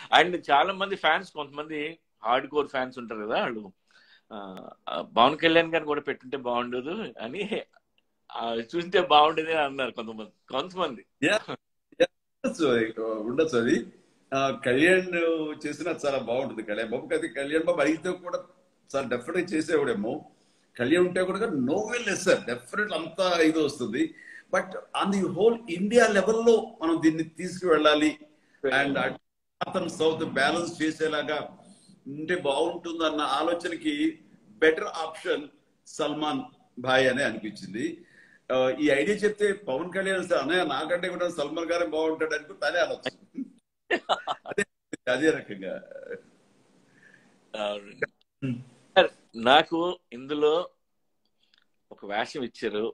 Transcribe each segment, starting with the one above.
And చాలా మంది fans కొంతమంది హార్డ్ కోర్ ఫ్యాన్స్ ఉంటారు కదా వాళ్ళు ఆ, ఆ, పవన్ కళ్యాణ్ గారిని కూడా పెట్టుంటే బాగుండదు అని ఆ, చూస్తే బాగుండేది అని అన్నారు కొంతమంది కొంతమంది ఉండొచ్చు ఉండొచ్చు అది ఆ, కళ్యాణ్ చేసిన చాలా బాగుంటుంది కళ్యాణ్ బాబుకి అది కళ్యాణ్ బాబు అడిగితే కూడా చాలా డెఫినెట్ చేసేవాడేమో కళ్యాణ్ ఉంటే కూడా no way less sir definite అంతా ఇది వస్తుంది but on the whole India లెవెల్లో మనం దీన్ని తీసుకువెళ్ళాలి అండ్ అతను సౌత్ బ్యాలెన్స్ చేసేలాగా ఉంటే బాగుంటుందన్న ఆలోచనకి బెటర్ ఆప్షన్ సల్మాన్ భాయ్ అనే అనిపించింది ఆ, ఈ ఐడియా చెప్తే పవన్ కళ్యాణ్ సార్ అన్నయ్య నాకంటే కూడా సల్మాన్ గారే బాగుంటాడు అనుకో తనే అనొచ్చు అదే అదే రకంగా అవునండి. సార్, నాకు ఇందులో ఒక వేషం ఇచ్చారు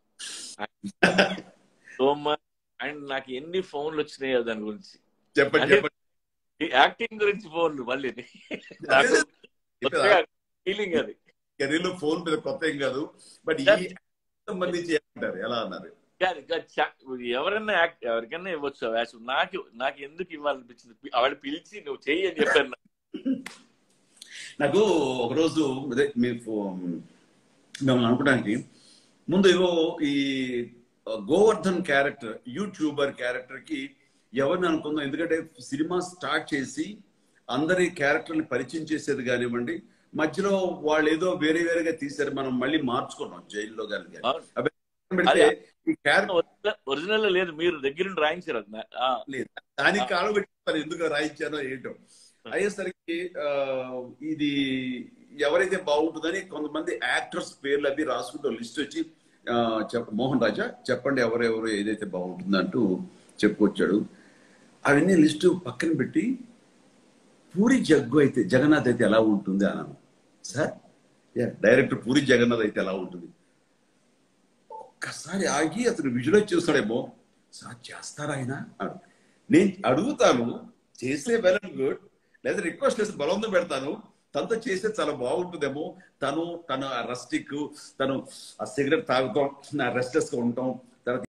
సో మచ్ అండ్ నాకు ఎన్ని ఫోన్లు వచ్చినాయో దాని గురించి చెప్పండి అదే- చెప్పండి ఈ యాక్టింగ్ గురించి ఫోన్లు మళ్ళీ అదే ఫీలింగ్ అది కెరీర్ లో ఫోన్ మీద కొత్త ఏం కాదు బట్ ఈ సంబంధించి ఏమంటారు ఎలా అన్నారు కాదు, కాదు, చా- ఎవరైనా యాక్ట్ ఎవరికైనా ఇవ్వచ్చు ఆ వేషం నాకు నాకు ఎందుకు ఇవ్వాలనిపించింది ఆవిడ పిలిచి నువ్వు చెయ్యి అని చెప్పాను నాకు. నాకు ఒకరోజు అదే మీకు మిమ్మల్ని అనుకోవడానికి ముందు ఏవో ఈ గోవర్ధన్ క్యారెక్టర్ యూట్యూబర్ క్యారెక్టర్ కి ఎవరిని అనుకుందాం ఎందుకంటే సినిమా స్టార్ట్ చేసి అందరి క్యారెక్టర్ని పరిచయం చేసేది కానివ్వండి మధ్యలో వాళ్ళు ఏదో వేరే వేరేగా తీశారు మనం మళ్ళీ మార్చుకున్నాం జైల్లో కానీ అవును. పెడితే ఈ క్యారెక్టర్ ఒరిజినల్- ఒరిజినల్ లేదు మీరు దగ్గరుండి రాయించారు అది నా- ఆ, లేదు దానికి కాలం పెట్టుకుంటారు ఎందుకు రాయించానో ఏంటో అయ్యేసరికి ఆ, ఇది ఎవరైతే బాగుంటుందని కొంతమంది యాక్టర్స్ పేర్లు అవి రాసుకుంటూ లిస్ట్ వచ్చి ఆ, చెప్ప మోహన్ రాజా చెప్పండి ఎవరెవరు ఏదైతే బాగుంటుందో అంటూ చెప్పుకొచ్చాడు అవన్నీ లిస్టు పక్కన పెట్టి పూరి జగ్గు అయితే జగన్నాథ్ అయితే ఎలా ఉంటుంది అన్నాను sir yeah director Puri Jagannadh అయితే ఎలా ఉంటుంది ఒక్కసారి ఆగి అతను విజువలైజ్ చేస్తాడేమో సార్ చేస్తారా ఆయన అన్నాడు. నేను అడుగుతాను చేసే వెల్ అండ్ గుడ్ లేదా రిక్వెస్ట్ చేసి బలవంతం పెడతాను తనతో చేస్తే చాలా బాగుంటుందేమో తను తను ఆ రస్టిక్ తను ఆ సిగరెట్ తాగుతాం రెస్ట్లెస్ గా ఉంటాం